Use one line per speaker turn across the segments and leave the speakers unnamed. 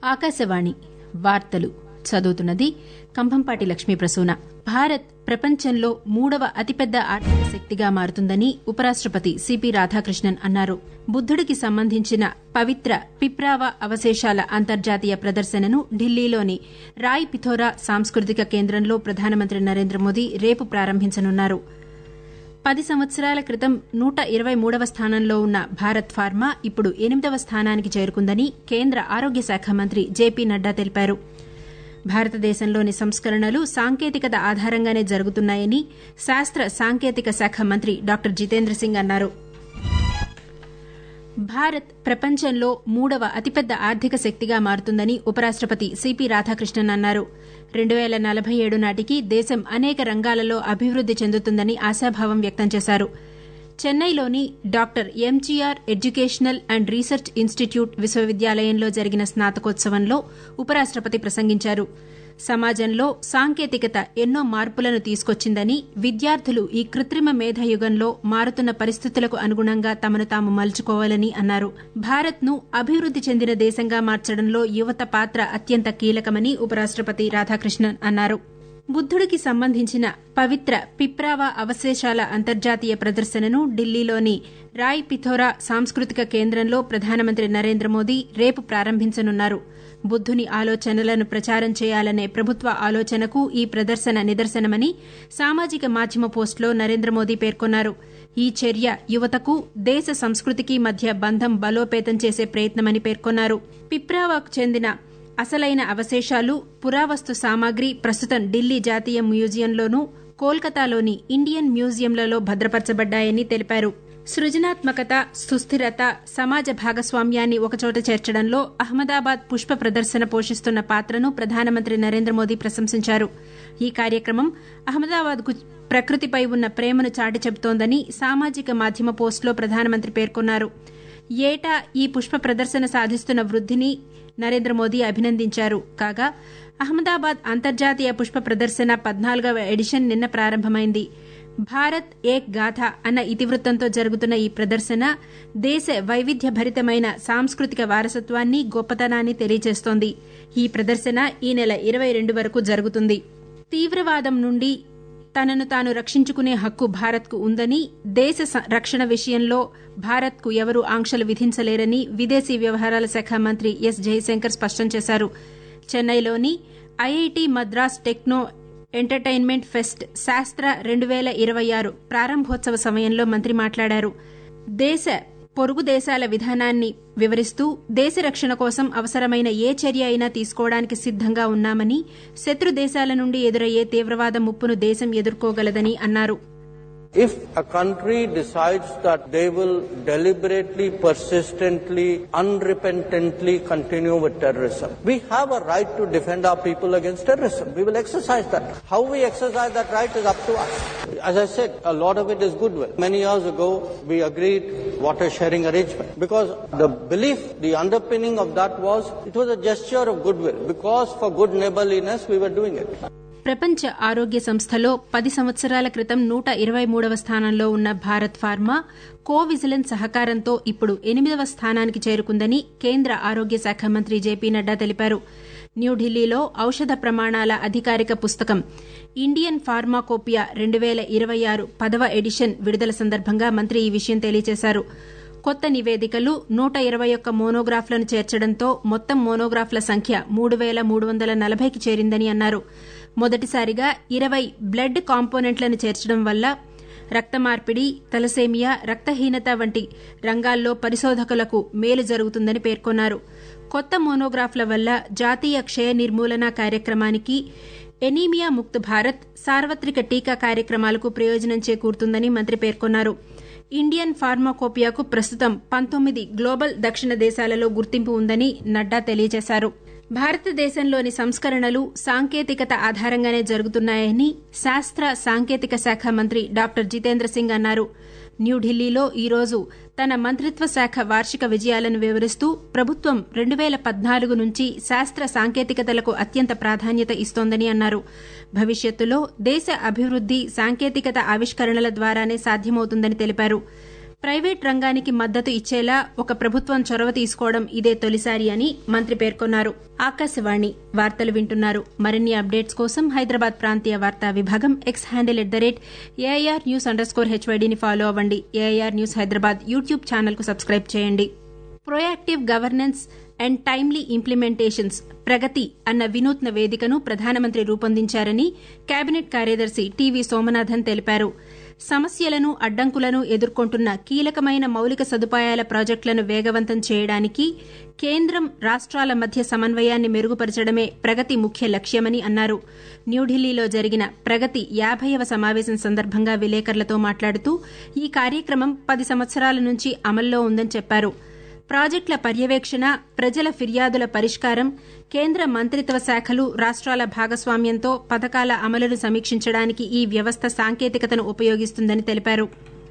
ఆకాశవాణి వార్తలు చదువుతున్నది కంభంపాటి లక్ష్మీ ప్రసూన భారత్ ప్రపంచంలో మూడవ అతిపెద్ద ఆర్థిక శక్తిగా మారుతుందని ఉపరాష్టపతి సిపి రాధాకృష్ణన్ అన్నారు బుద్దుడికి సంబంధించిన పవిత్ర పిప్రావా అవశేషాల అంతర్జాతీయ ప్రదర్శనను ఢిల్లీలోని రాయ్ పిథోరా సాంస్కృతిక కేంద్రంలో ప్రధానమంత్రి నరేంద్ర మోదీ రేపు ప్రారంభించనున్నారు పది సంవత్సరాల క్రితం నూట ఇరవై మూడవ స్థానంలో ఉన్న భారత్ ఫార్మా ఇప్పుడు ఎనిమిదవ స్థానానికి చేరుకుందని కేంద్ర ఆరోగ్య శాఖ మంత్రి జేపీ నడ్డా తెలిపారు భారతదేశంలోని సంస్కరణలు సాంకేతికత ఆధారంగానే జరుగుతున్నాయని శాస్త్ర సాంకేతిక శాఖ మంత్రి డాక్టర్ జితేంద్ర సింగ్ అన్నారు భారత్ ప్రపంచంలో మూడవ అతిపెద్ద ఆర్థిక శక్తిగా మారుతుందని ఉపరాష్టపతి సిపి రాధాకృష్ణన్ అన్నారు రెండు పేల నలభై ఏడు నాటికి దేశం అనేక రంగాలలో అభివృద్ది చెందుతుందని ఆశాభావం వ్యక్తం చేశారు చెన్నైలోని doctor MGR educational and research institute విశ్వవిద్యాలయంలో జరిగిన స్నాతకోత్సవంలో ఉపరాష్టపతి ప్రసంగించారు సమాజంలో సాంకేతికత ఎన్నో మార్పులను తీసుకొచ్చిందని విద్యార్థులు ఈ కృత్రిమ మేధయుగంలో మారుతున్న పరిస్థితులకు అనుగుణంగా తమను తాము మలుచుకోవాలని అన్నారు భారత్ను అభివృద్ది చెందిన దేశంగా మార్చడంలో యువత పాత్ర అత్యంత కీలకమని ఉపరాష్టపతి రాధాకృష్ణన్ అన్నారు బుద్దుడికి సంబంధించిన పవిత్ర పిప్రావా అవశేషాల అంతర్జాతీయ ప్రదర్శనను ఢిల్లీలోని రాయ్ పిథోరా సాంస్కృతిక కేంద్రంలో ప్రధానమంత్రి నరేంద్ర మోదీ రేపు ప్రారంభించనున్నారు బుద్దుని ఆలోచనలను ప్రచారం చేయాలనే ప్రభుత్వ ఆలోచనకు ఈ ప్రదర్శన నిదర్శనమని సామాజిక మాధ్యమ పోస్టులో నరేంద్ర మోదీ పేర్కొన్నారు ఈ చర్య యువతకు దేశ సంస్కృతికి మధ్య బంధం బలోపేతం చేసే ప్రయత్నమని పేర్కొన్నారు పిప్రావాకు చెందిన అసలైన అవశేషాలు పురావస్తు సామాగ్రి ప్రస్తుతం ఢిల్లీ జాతీయ మ్యూజియంలోనూ కోల్కతాలోని ఇండియన్ మ్యూజియంలలో భద్రపరచబడ్డాయని తెలిపారు సృజనాత్మకత సుస్థిరత సమాజ భాగస్వామ్యాన్ని ఒకచోట చేర్చడంలో అహ్మదాబాద్ పుష్ప ప్రదర్శన పోషిస్తున్న పాత్రను ప్రధానమంత్రి నరేంద్ర మోదీ ప్రశంసించారు ఈ కార్యక్రమం అహ్మదాబాద్కు ప్రకృతిపై ఉన్న ప్రేమను చాటి చెబుతోందని సామాజిక మాధ్యమ పోస్టులో ప్రధానమంత్రి పేర్కొన్నారు ఏటా ఈ పుష్ప ప్రదర్శన సాధిస్తున్న వృద్దిని నరేంద్ర మోదీ అభినందించారు కాగా అహ్మదాబాద్ అంతర్జాతీయ పుష్ప ప్రదర్శన పద్నాలుగవ ఎడిషన్ నిన్న ప్రారంభమైంది భారత్ ఏక్ గాథ అన్న ఇతివృత్తంతో జరుగుతున్న ఈ ప్రదర్శన దేశ వైవిధ్యభరితమైన సాంస్కృతిక వారసత్వాన్ని గొప్పతనాన్ని తెలియజేస్తోంది ఈ ప్రదర్శన ఈ నెల ఇరవై రెండు వరకు జరుగుతుంది తీవ్రవాదం నుండి తనను తాను రక్షించుకునే హక్కు భారత్కు ఉందని దేశ రక్షణ విషయంలో భారత్కు ఎవరూ ఆంక్షలు విధించలేరని విదేశీ వ్యవహారాల శాఖ మంత్రి ఎస్ జయశంకర్ స్పష్టం చేశారు చెన్నైలోని IIT Madras techno entertainment fest Shaastra రెండు పేల ఇరవై ఆరు ప్రారంభోత్సవ సమయంలో మంత్రి మాట్లాడారు దేశ పొరుగు దేశాల విధానాన్ని వివరిస్తూ దేశ రక్షణ కోసం అవసరమైన ఏ చర్య అయినా తీసుకోవడానికి సిద్దంగా ఉన్నామని శత్రు దేశాల నుండి ఎదురయ్యే తీవ్రవాద ముప్పును దేశం ఎదుర్కోగలదని అన్నారు
If a country decides that they will deliberately, persistently, unrepentantly continue with terrorism, we have a right to defend our people against terrorism. We will exercise that. How we exercise that right is up to us. As I said, a lot of it is goodwill. Many years ago, we agreed water sharing arrangement because the belief, the underpinning of that was it was a gesture of goodwill because for good neighborliness we were doing it.
ప్రపంచ ఆరోగ్య సంస్థలో పది సంవత్సరాల క్రితం నూట ఇరవై మూడవ స్థానంలో ఉన్న భారత్ ఫార్మా కోవిజిలెన్స్ సహకారంతో ఇప్పుడు ఎనిమిదవ స్థానానికి చేరుకుందని కేంద్ర ఆరోగ్య శాఖ మంత్రి జేపీ నడ్డా తెలిపారు న్యూఢిల్లీలో ఔషధ ప్రమాణాల అధికారిక పుస్తకం ఇండియన్ ఫార్మాకోపియా రెండు పేల ఇరవై ఆరు పదవ ఎడిషన్ విడుదల సందర్భంగా మంత్రి ఈ విషయం తెలియజేశారు కొత్త నివేదికలు నూట ఇరవై ఒక్క మోనోగ్రాఫ్లను చేర్చడంతో మొత్తం మోనోగ్రాఫ్ల సంఖ్య మూడు పేల మూడు వందల నలభైకి చేరిందని అన్నారు మొదటిసారిగా ఇరవై బ్లడ్ కాంపోనెంట్లను చేర్చడం వల్ల రక్త మార్పిడి తలసేమియా రక్తహీనత వంటి రంగాల్లో పరిశోధకులకు మేలు జరుగుతుందని పేర్కొన్నారు కొత్త మోనోగ్రాఫ్ల వల్ల జాతీయ క్షయ నిర్మూలన కార్యక్రమానికి ఎనీమియా ముక్త్ భారత్ సార్వత్రిక టీకా కార్యక్రమాలకు ప్రయోజనం చేకూరుతుందని మంత్రి పేర్కొన్నారు ఇండియన్ ఫార్మాకోపియాకు ప్రస్తుతం పంతొమ్మిది గ్లోబల్ దక్షిణ దేశాలలో గుర్తింపు ఉందని నడ్డా తెలియజేశారు భారతదేశంలోని సంస్కరణలు సాంకేతికత ఆధారంగానే జరుగుతున్నాయని శాస్త్ర సాంకేతిక శాఖ మంత్రి డాక్టర్ జితేంద్ర సింగ్ అన్నారు న్యూఢిల్లీలో ఈరోజు తన మంత్రిత్వ శాఖ వార్షిక విజయాలను వివరిస్తూ ప్రభుత్వం రెండు పేల పద్నాలుగు నుంచి శాస్త్ర సాంకేతికతలకు అత్యంత ప్రాధాన్యత ఇస్తోందని అన్నారు భవిష్యత్తులో దేశ అభివృద్ది సాంకేతికత ఆవిష్కరణల ద్వారానే సాధ్యమవుతుందని తెలిపారు ప్రైవేట్ రంగానికి మద్దతు ఇచ్చేలా ఒక ప్రభుత్వం చొరవ తీసుకోవడం ఇదే తొలిసారి అని మంత్రి పేర్కొన్నారు ఆకాశవాణి వార్తలు వింటున్నారు మరిన్ని అప్డేట్స్ కోసం హైదరాబాద్ ప్రాంతీయ వార్తా విభాగం X handle at the rate AIR news underscore హెచ్వైడీని ఫాలో అవ్వండి AIR news Hyderabad YouTube channel కు సబ్స్క్రైబ్ చేయండి proactive governance and timely implementations Pragati అన్న వినూత్న వేదికను ప్రధానమంత్రి రూపొందించారని కేబినెట్ కార్యదర్శి టీవీ సోమనాథన్ తెలిపారు సమస్యలను అడ్డంకులను ఎదుర్కొంటున్న కీలకమైన మౌలిక సదుపాయాల ప్రాజెక్టులను వేగవంతం చేయడానికి కేంద్రం రాష్ట్రాల మధ్య సమన్వయాన్ని మెరుగుపరచడమే ప్రగతి ముఖ్య లక్ష్యమని అన్నారు న్యూఢిల్లీలో జరిగిన ప్రగతి యాభైవ సమావేశం సందర్భంగా విలేకరులతో మాట్లాడుతూ ఈ కార్యక్రమం పది సంవత్సరాల నుంచి అమల్లో ఉందని చెప్పారు ప్రాజెక్టుల పర్యవేక్షణ ప్రజల ఫిర్యాదుల పరిష్కారం కేంద్ర మంత్రిత్వ శాఖలు రాష్ట్రాల భాగస్వామ్యంతో పథకాల అమలును సమీక్షించడానికి ఈ వ్యవస్థ సాంకేతికతను ఉపయోగిస్తుందని తెలిపారు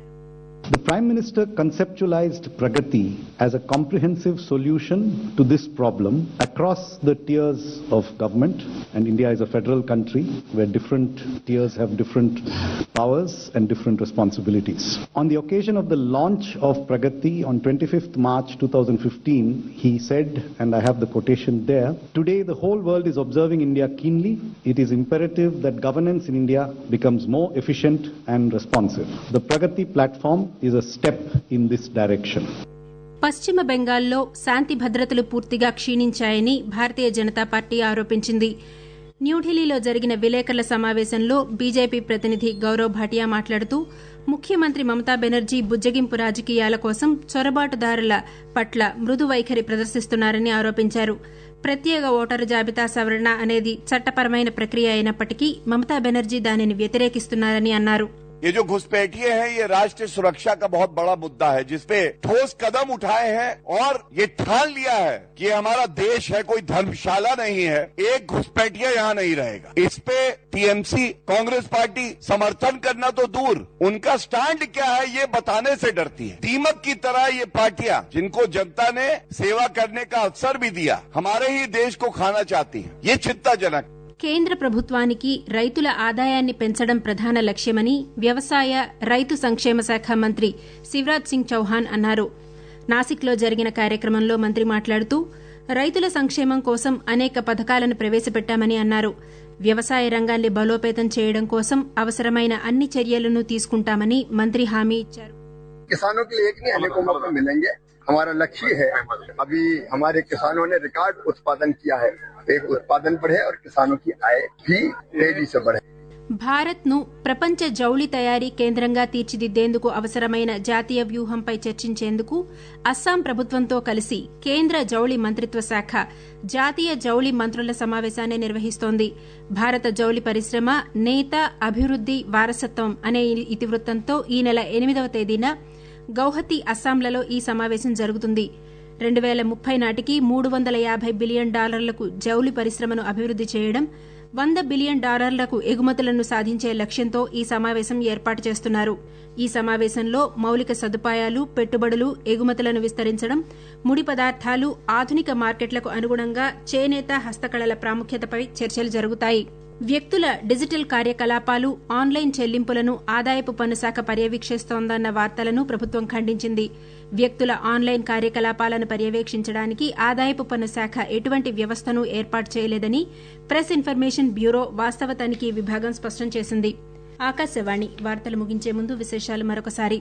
The Prime Minister conceptualized Pragati as a comprehensive solution to this problem across the tiers of government, and India is a federal country where different tiers have different powers and different responsibilities. On the occasion of the launch of Pragati on 25th March 2015, he said, and I have the quotation there, Today the whole world is observing India keenly. It is imperative that governance in India becomes more efficient and responsive. The Pragati platform is a step in this direction.
పశ్చిమ బెంగాల్లో శాంతి భద్రతలు పూర్తిగా క్షీణించాయని భారతీయ Janata party ఆరోపించింది న్యూఢిల్లీలో జరిగిన విలేకరుల సమావేశంలో BJP ప్రతినిధి గౌరవ్ భాటియా మాట్లాడుతూ ముఖ్యమంత్రి మమతా బెనర్జీ బుజ్జగింపు రాజకీయాల కోసం చొరబాటుదారుల పట్ల మృదు వైఖరి ప్రదర్శిస్తున్నారని ఆరోపించారు ప్రత్యేక ఓటరు జాబితా సవరణ అనేది చట్టపరమైన ప్రక్రియ అయినప్పటికీ మమతా బెనర్జీ దానిని వ్యతిరేకిస్తున్నారని అన్నారు
ये जो घुसपैठिए हैं ये राष्ट्रीय सुरक्षा का बहुत बड़ा मुद्दा है जिसपे ठोस कदम उठाए हैं और ये ठान लिया है कि ये हमारा देश है कोई धर्मशाला नहीं है एक घुसपैठिया यहाँ नहीं रहेगा इस पे टीएमसी कांग्रेस पार्टी समर्थन करना तो दूर उनका स्टैंड क्या है ये बताने से डरती है दीमक की तरह ये पार्टियां जिनको जनता ने सेवा करने का अवसर भी दिया हमारे ही देश को खाना चाहती है ये चिंताजनक
కేంద్ర ప్రభుత్వానికి రైతుల ఆదాయాన్ని పెంచడం ప్రధాన లక్ష్యమని వ్యవసాయ రైతు సంక్షేమ శాఖ మంత్రి శివరాజ్ సింగ్ చౌహాన్ అన్నారు నాసిక్లో జరిగిన కార్యక్రమంలో మంత్రి మాట్లాడుతూ రైతుల సంక్షేమం కోసం అనేక పథకాలను ప్రవేశపెట్టామని అన్నారు వ్యవసాయ రంగాన్ని బలోపేతం చేయడం కోసం అవసరమైన అన్ని చర్యలను తీసుకుంటామని మంత్రి హామీ ఇచ్చారు
किसानों के लिए एक नहीं अनेकों मौके मिलेंगे हमारा लक्ष्य है अभी हमारे किसानों ने रिकॉर्ड उत्पादन किया है एक उत्पादन बढ़े और किसानों की आय भी तेजी से बढ़े
భారత్ ను ప్రపంచ జౌళి తయారీ కేంద్రంగా తీర్చిదిద్దేందుకు అవసరమైన జాతీయ వ్యూహంపై చర్చించేందుకు అస్సాం ప్రభుత్వంతో కలిసి కేంద్ర జౌళి మంత్రిత్వ శాఖ జాతీయ జౌళి మంత్రుల సమావేశాన్ని నిర్వహిస్తోంది భారత జౌళి పరిశ్రమ నేత అభివృద్ది వారసత్వం అనే ఇతివృత్తంతో ఈ నెల ఎనిమిదవ తేదీన గౌహతి అస్సాంలలో ఈ సమావేశం జరుగుతుంది రెండు వేల ముప్పై నాటికి మూడు వందల యాభై బిలియన్ డాలర్లకు జౌలి పరిశ్రమను అభివృద్ది చేయడం వంద బిలియన్ డాలర్లకు ఎగుమతులను సాధించే లక్ష్యంతో ఈ సమావేశం ఏర్పాటు చేస్తున్నారు ఈ సమావేశంలో మౌలిక సదుపాయాలు పెట్టుబడులు ఎగుమతులను విస్తరించడం ముడి పదార్థాలు ఆధునిక మార్కెట్లకు అనుగుణంగా చేనేత హస్తకళల ప్రాముఖ్యతపై చర్చలు జరుగుతాయి వ్యక్తుల డిజిటల్ కార్యకలాపాలు ఆన్లైన్ చెల్లింపులను ఆదాయపు పన్ను శాఖ పర్యవేక్షిస్తోందన్న వార్తలను ప్రభుత్వం ఖండించింది వ్యక్తుల ఆన్లైన్ కార్యకలాపాలను పర్యవేక్షించడానికి ఆదాయపు పన్ను శాఖ ఎటువంటి వ్యవస్థను ఏర్పాటు చేయలేదని ప్రెస్ ఇన్ఫర్మేషన్ బ్యూరో వాస్తవ తనిఖీ విభాగం స్పష్టం చేసింది ఆకాశవాణి వార్తలు ముగించే ముందు విశేషాలు మరొకసారి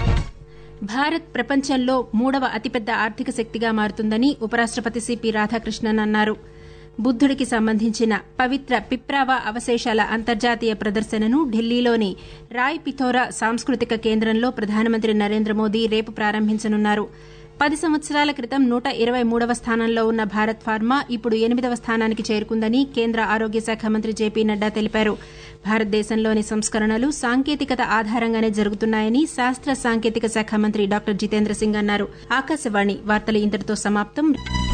భారత్ ప్రపంచంలో మూడవ అతిపెద్ద ఆర్థిక శక్తిగా మారుతుందని ఉపరాష్టపతి సిపి రాధాకృష్ణన్ అన్నారు బుద్దుడికి సంబంధించిన పవిత్ర పిప్రావా అవశేషాల అంతర్జాతీయ ప్రదర్శనను ఢిల్లీలోని రాయ్ పిథోరా సాంస్కృతిక కేంద్రంలో ప్రధానమంత్రి నరేంద్ర మోదీ రేపు ప్రారంభించనున్నారు పది సంవత్సరాల క్రితం నూట ఇరవై మూడవ స్థానంలో ఉన్న భారత్ ఫార్మా ఇప్పుడు ఎనిమిదవ స్థానానికి చేరుకుందని కేంద్ర ఆరోగ్య శాఖ మంత్రి జేపీ నడ్డా తెలిపారు భారతదేశంలోని సంస్కరణలు సాంకేతికత ఆధారంగానే జరుగుతున్నాయని శాస్త్ర సాంకేతిక శాఖ మంత్రి డాక్టర్ జితేంద్ర సింగ్ అన్నారు ఆకాశవాణి వార్తలు ఇంతటితో సమాప్తం